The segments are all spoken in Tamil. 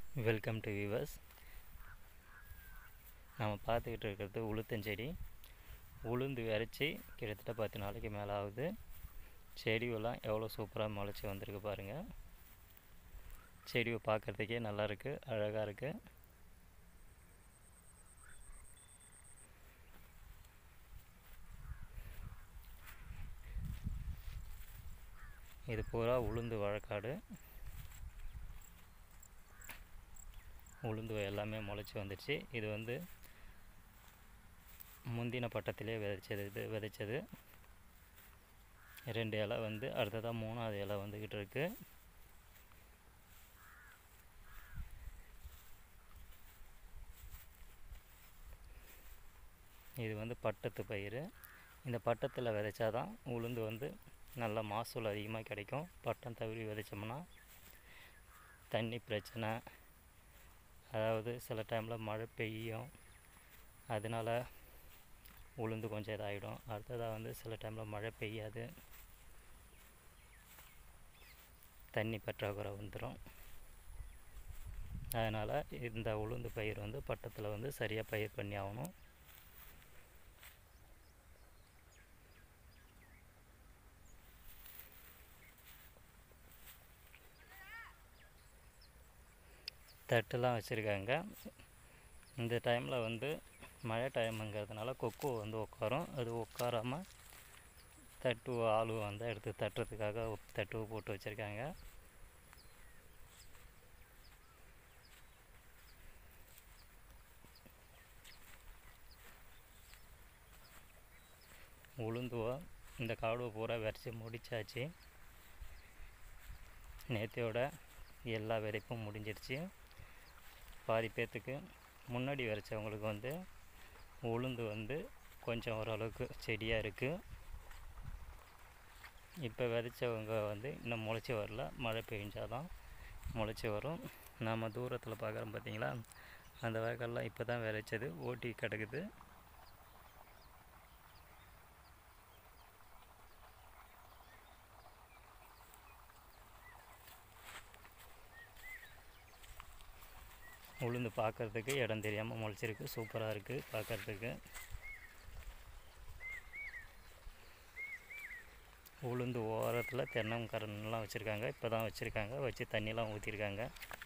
வெல்கம் டு வியூவர்ஸ் நம்ம பார்த்துக்கிட்டு இருக்கிறது உளுத்தஞ்செடி உளுந்து விரைச்சி கிட்டத்தட்ட பத்து நாளைக்கு மேலே ஆகுது செடியெல்லாம் எவ்வளோ சூப்பராக முளைச்சி வந்திருக்கு பாருங்கள் செடியை பார்க்குறதுக்கே நல்லா இருக்கு அழகாக இருக்குது இது பூரா உளுந்து வழக்காடு உளுந்து எல்லாமே முளைச்சி வந்துடுச்சு இது வந்து முந்தின பட்டத்திலே விதைச்சது இது விதைச்சது ரெண்டு இலை வந்து அடுத்ததாக மூணாவது இலை வந்துக்கிட்டு இருக்கு இது வந்து பட்டத்து பயிர் இந்த பட்டத்தில் விதைச்சாதான் உளுந்து வந்து நல்ல மகசூல் அதிகமாக கிடைக்கும் பட்டம் தவறி விதைச்சோம்னா தண்ணி பிரச்சனை அதாவது சில டைமில் மழை பெய்யும் அதனால் உளுந்து கொஞ்சம் இதாகிடும் அடுத்ததாக வந்து சில டைமில் மழை பெய்யாது தண்ணி பற்றாக்குறை வந்துடும் அதனால் இந்த உளுந்து பயிர் வந்து பட்டத்தில் வந்து சரியாக பயிர் பண்ணி ஆகணும் தட்டுலாம் வச்சுருக்காங்க இந்த டைமில் வந்து மழை டைமுங்கிறதுனால கொக்கு வந்து உட்காரும் அது உட்காராமல் தட்டு ஆளு வந்து எடுத்து தட்டுறதுக்காக தட்டு போட்டு வச்சுருக்காங்க உளுந்துவா இந்த காடுவை பூரா விரைச்சி முடிச்சாச்சு நேற்றையோட எல்லா விதைப்பும் முடிஞ்சிருச்சு பாதி பேர்த்துக்கு முன்னாடி விதைச்சவங்களுக்கு வந்து உளுந்து வந்து கொஞ்சம் ஓரளவுக்கு செடியாக இருக்குது இப்போ விதைச்சவங்க வந்து இன்னும் முளைச்சி வரல மழை பெஞ்சாதான் முளைச்சி வரும் நாம் தூரத்தில் பார்க்குறோம் பார்த்தீங்களா அந்த வகைலாம் இப்போ தான் விதைச்சது ஓட்டி கிடக்குது உளுந்து பார்க்குறதுக்கு இடம் தெரியாமல் முளைச்சிருக்கு சூப்பராக இருக்குது பார்க்குறதுக்கு உளுந்து ஓரத்தில் தென்னங்கரன்லாம் வச்சுருக்காங்க இப்போ தான் வச்சுருக்காங்க வச்சு தண்ணிலாம் ஊற்றிருக்காங்க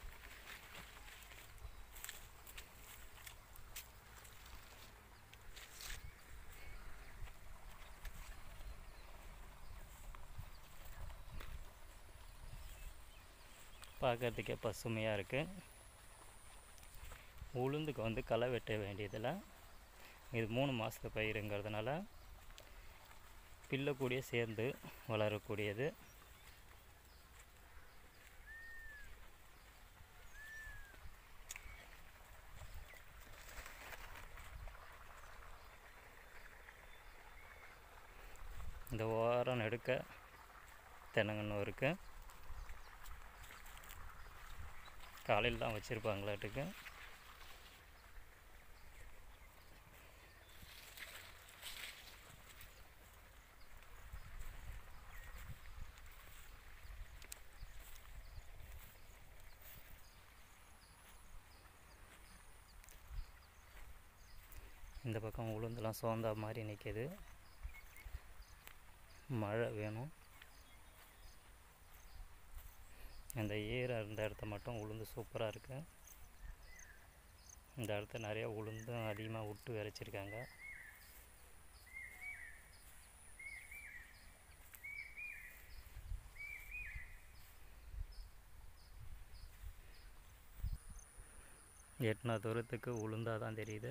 பார்க்குறதுக்கே பசுமையாக இருக்குது உளுந்துக்கு வந்து களை வெட்ட வேண்டியதில் இது மூணு மாதத்து பயிருங்கிறதுனால பில்லக்கூடிய சேர்ந்து வளரக்கூடியது இந்த ஓரம் நெடுக்க தென்னங்கன்று இருக்குது காலையில் தான் வச்சுருப்பாங்களாட்டுக்கு இந்த பக்கம் உளுந்தெல்லாம் சோந்தா மாதிரி நிற்கிது மழை வேணும் இந்த ஈரம் இருந்த இடத்த மட்டும் உளுந்து சூப்பராக இருக்கு இந்த இடத்த நிறையா உளுந்தும் அதிகமாக விட்டு விரைச்சிருக்காங்க எட்டுனா தூரத்துக்கு உளுந்தாக தான் தெரியுது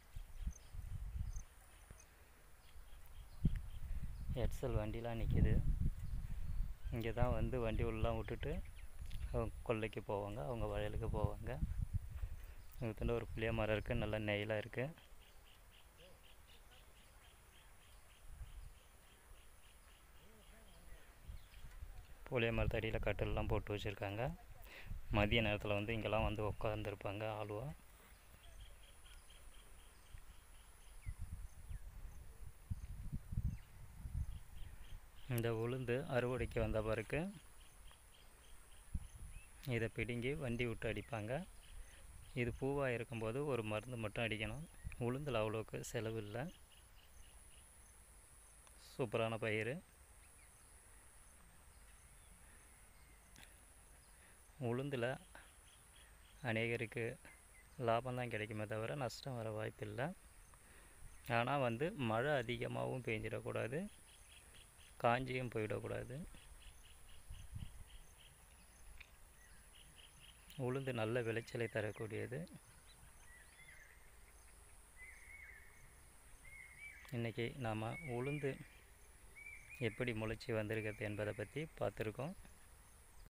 எட்சல் வண்டிலாம் நிற்கிது இங்கே தான் வந்து வண்டி உள்ளலாம் விட்டுட்டு அவங்க கொல்லைக்கு போவாங்க அவங்க வயலுக்கு போவாங்க இங்கே ஒரு புளிய மரம் இருக்குது நல்லா நெய்லாக இருக்குது புளிய மரத்தடியில் கட்டிலெலாம் போட்டு வச்சுருக்காங்க மதிய நேரத்தில் வந்து இங்கெல்லாம் வந்து உட்காந்துருப்பாங்க ஆளுவா இந்த உளுந்து அறுவடைக்கு வந்த பிறகு இதை பிடுங்கி வண்டி விட்டு அடிப்பாங்க இது பூவாக இருக்கும்போது ஒரு மருந்து மட்டும் அடிக்கணும் உளுந்தில் அவ்வளோக்கு செலவு இல்லை சூப்பரான பயிர் உளுந்தில் அநேகருக்கு லாபம் தான் கிடைக்குமே தவிர நஷ்டம் வர வாய்ப்பில்லை ஆனால் வந்து மழை அதிகமாகவும் பெஞ்சிடக்கூடாது காஞ்சியும் போயிடக்கூடாது உளுந்து நல்ல விளைச்சலை தரக்கூடியது இன்றைக்கி நாம் உளுந்து எப்படி முளைச்சி வந்திருக்கிறது என்பதை பற்றி பார்த்துருக்கோம்